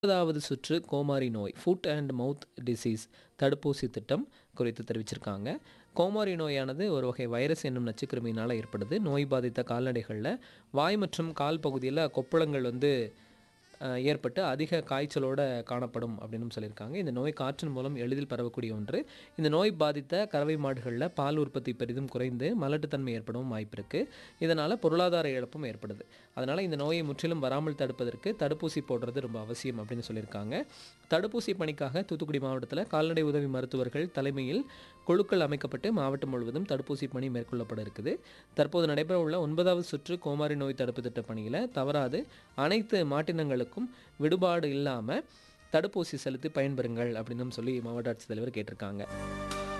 ஒன்பதாவது சுற்று கோமாரி நோய் ஃபுட் அண்ட் மவுத் டிசீஸ் தடுப்பூசி திட்டம் குறித்து தெரிவிச்சிருக்காங்க கோமாரி நோயானது ஒரு வகை வைரஸ் என்னும் நச்சுக்கிருமியினால் ஏற்படுது நோய் பாதித்த கால்நடைகளில் வாய் மற்றும் கால் பகுதியில் கொப்பளங்கள் வந்து அஹ், ஏற்பட்டு அதிக காய்ச்சலோட காணப்படும் அப்படின்னு சொல்லியிருக்காங்க இந்த நோய் காற்றின் மூலம் எளிதில் பரவக்கூடிய ஒன்று இந்த நோய் பாதித்த கறவை மாடுகளில் பால் உற்பத்தி பெரிதும் குறைந்து மலட்டுத்தன்மை ஏற்படவும் வாய்ப்பு இருக்குது இதனால் பொருளாதார இழப்பும் ஏற்படுது அதனால் இந்த நோயை முற்றிலும் வராமல் தடுப்பதற்கு தடுப்பூசி போடுறது ரொம்ப அவசியம் அப்படின்னு சொல்லியிருக்காங்க தடுப்பூசி பணிக்காக தூத்துக்குடி மாவட்டத்தில் கால்நடை உதவி மருத்துவர்கள் தலைமையில் குழுக்கள் அமைக்கப்பட்டு மாவட்டம் முழுவதும் தடுப்பூசி பணி மேற்கொள்ளப்பட இருக்குது தற்போது நடைபெற உள்ள ஒன்பதாவது சுற்று கோமாரி நோய் தடுப்பு திட்ட பணியில் தவறாது அனைத்து மாட்டினங்களுக்கும் விடுபாடு இல்லாமல் தடுப்பூசி செலுத்தி பயன்பெறுங்கள் அப்படின்னு சொல்லி மாவட்ட ஆட்சித்தலைவர் கேட்டிருக்காங்க